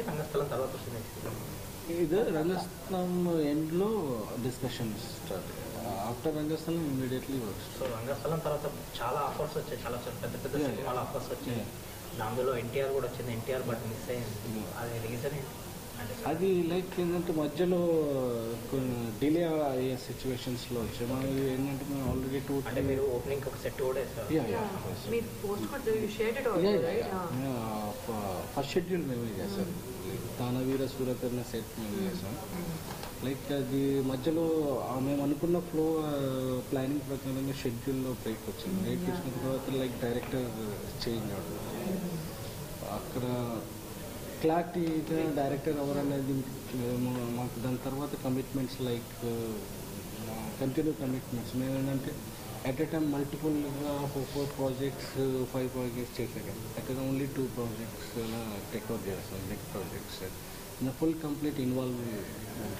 రంగస్థలం తర్వాత వస్తుంది ఇది రంగస్థలం ఎండ్లో discussion start after Rangasthalam immediately works so Rangasthalam తర్వాత చాలా ఆఫర్స్ వచ్చాయి చాలా చాలా పెద్ద పెద్ద Yeah, yeah. సినిమాల ఆఫర్స్ వచ్చాయి Yeah. దానిలో ఎన్టీఆర్ కూడా వచ్చింది ఎన్టీఆర్ బట్ మిస్ అయింది Yeah. అది రీజన్ ఏంటి అంటే అది లైక్ ఏంటంటే మధ్యలో కొన్ని డిలే అయ్యే సిచ్యువేషన్స్లో వచ్చాయి మనం ఏంటంటే మేము ఆల్రెడీ టూ అంటే మీరు ఓపెనింగ్ ఒక సెట్ కూడా వేస్తారు యా యా మీరు పోస్ట్ కూడా shared it also right first schedule మేమే చేసాం దానవీర సూరకర్ణ సెట్ మేము చేసాం లైక్ అది మధ్యలో ఆ మేము అనుకున్న ఫ్లో ప్లానింగ్ ప్రకారంగా షెడ్యూల్లో బ్రేక్ వచ్చింది బ్రేక్ వచ్చిన తర్వాత లైక్ డైరెక్టర్ చేంజ్ అవడం అక్కడ క్లారిటీగా డైరెక్టర్ ఎవరు అనేది మేము మాకు దాని తర్వాత కమిట్మెంట్స్ లైక్ కంటిన్యూ కమిట్మెంట్స్ మేము ఏంటంటే అట్ ఎ టైం మల్టిపుల్గా four four projects five projects చేసాం at only two projects take out చేస్తాం big projects in full complete involve